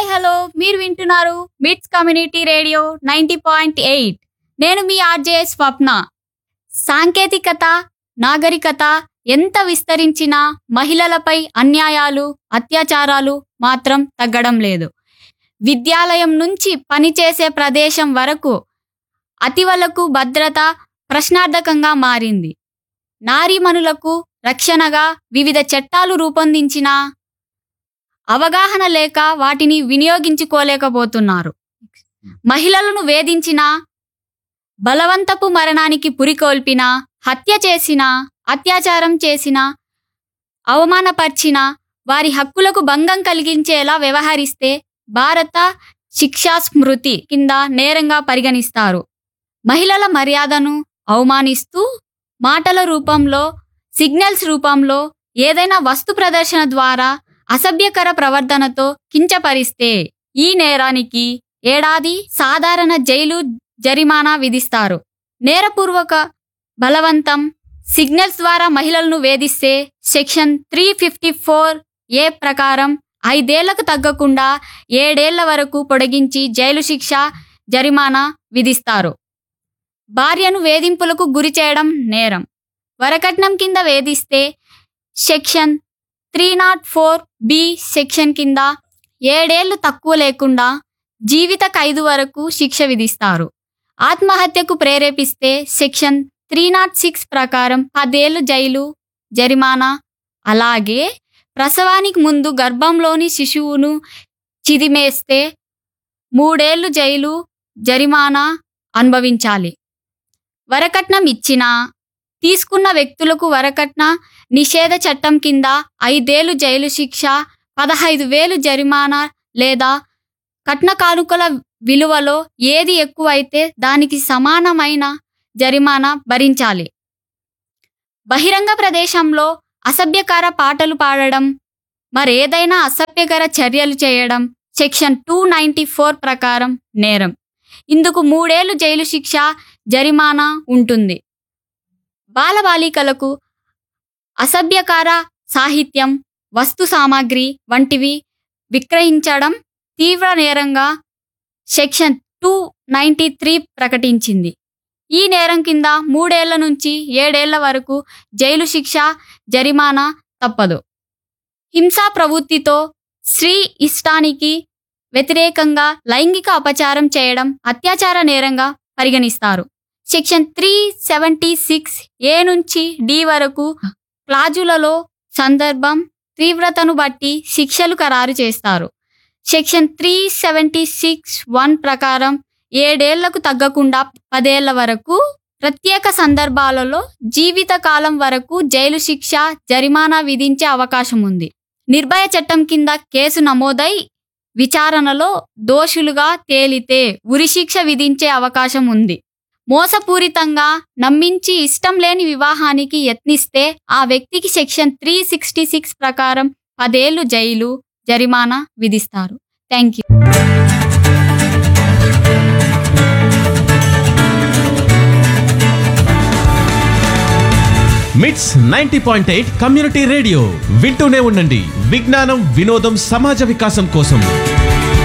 hi hello మీరు వింటున్నారు MITS community radio ninety point eight నేను మీ ఆర్జే స్వప్న సాంకేతికత నాగరికత ఎంత విస్తరించినా మహిళలపై అన్యాయాలు అత్యాచారాలు మాత్రం తగ్గడం లేదు విద్యాలయం నుంచి పనిచేసే ప్రదేశం వరకు అతివలకు భద్రత ప్రశ్నార్థకంగా మారింది నారీమణులకు రక్షణగా వివిధ చట్టాలు రూపొందించిన అవగాహన లేక వాటిని వినియోగించుకోలేకపోతున్నారు మహిళలను వేధించిన బలవంతపు మరణానికి పురికొల్పిన హత్య చేసిన అత్యాచారం చేసిన అవమానపరిచిన వారి హక్కులకు భంగం కలిగించేలా వ్యవహరిస్తే భారత శిక్షా స్మృతి కింద నేరంగా పరిగణిస్తారు మహిళల మర్యాదను అవమానిస్తూ మాటల రూపంలో సిగ్నల్స్ రూపంలో ఏదైనా వస్తు ప్రదర్శన ద్వారా అసభ్యకర ప్రవర్తనతో కించపరిస్తే ఈ నేరానికి ఏడాది సాధారణ జైలు జరిమానా విధిస్తారు నేరపూర్వక బలవంతం సిగ్నల్స్ ద్వారా మహిళలను వేధిస్తే section three fifty four A ప్రకారం ఐదేళ్లకు తగ్గకుండా ఏడేళ్ల వరకు పొడిగించి జైలు శిక్ష జరిమానా విధిస్తారు భార్యను వేధింపులకు గురి చేయడం నేరం వరకట్నం కింద వేధిస్తే section three nought four B section కింద ఏడేళ్లు తక్కువ లేకుండా జీవిత ఖైదు వరకు శిక్ష విధిస్తారు ఆత్మహత్యకు ప్రేరేపిస్తే సెక్షన్ త్రీ నాట్ సిక్స్ ప్రకారం పదేళ్లు జైలు జరిమానా అలాగే ప్రసవానికి ముందు గర్భంలోని శిశువును చిదిమేస్తే మూడేళ్లు జైలు జరిమానా అనుభవించాలి వరకట్నం ఇచ్చినా తీసుకున్న వ్యక్తులకు వరకట్న నిషేధ చట్టం కింద ఐదేళ్లు జైలు శిక్ష పదహైదు వేలు జరిమానా లేదా కట్న కానుకల విలువలో ఏది ఎక్కువైతే దానికి సమానమైన జరిమానా భరించాలి బహిరంగ ప్రదేశంలో అసభ్యకర పాటలు పాడడం మరేదైనా అసభ్యకర చర్యలు చేయడం సెక్షన్ టూ నైంటీ ఫోర్ ప్రకారం నేరం ఇందుకు మూడేళ్లు జైలు శిక్ష జరిమానా ఉంటుంది బాలబాలికలకు అసభ్యకర సాహిత్యం వస్తు సామాగ్రి వంటివి విక్రయించడం తీవ్ర నేరంగా సెక్షన్ టూ నైంటీ త్రీ ప్రకటించింది ఈ నేరం కింద మూడేళ్ల నుంచి ఏడేళ్ల వరకు జైలు శిక్ష జరిమానా తప్పదు హింసా ప్రవృత్తితో స్త్రీ ఇష్టానికి వ్యతిరేకంగా లైంగిక అపచారం చేయడం అత్యాచార నేరంగా పరిగణిస్తారు section three seventy six A నుంచి డి వరకు క్లాజులలో సందర్భం తీవ్రతను బట్టి శిక్షలు ఖరారు చేస్తారు section three seventy six one ప్రకారం ఏడేళ్లకు తగ్గకుండా పదేళ్ల వరకు ప్రత్యేక సందర్భాలలో జీవితకాలం వరకు జైలు శిక్ష జరిమానా విధించే అవకాశం ఉంది నిర్భయ చట్టం కింద కేసు నమోదై విచారణలో దోషులుగా తేలితే ఉరిశిక్ష విధించే అవకాశం ఉంది మోసపూరితంగా నమ్మించి ఇష్టం లేని వివాహానికి యత్నిస్తే ఆ వ్యక్తికి సెక్షన్ త్రీ సిక్స్టీ సిక్స్ ప్రకారం పదేళ్లు జైలు జరిమానా విధిస్తారు thank you MITS ninety point eight community radio వింటూనే ఉండండి విజ్ఞానం వినోదం సమాజ వికాసం కోసం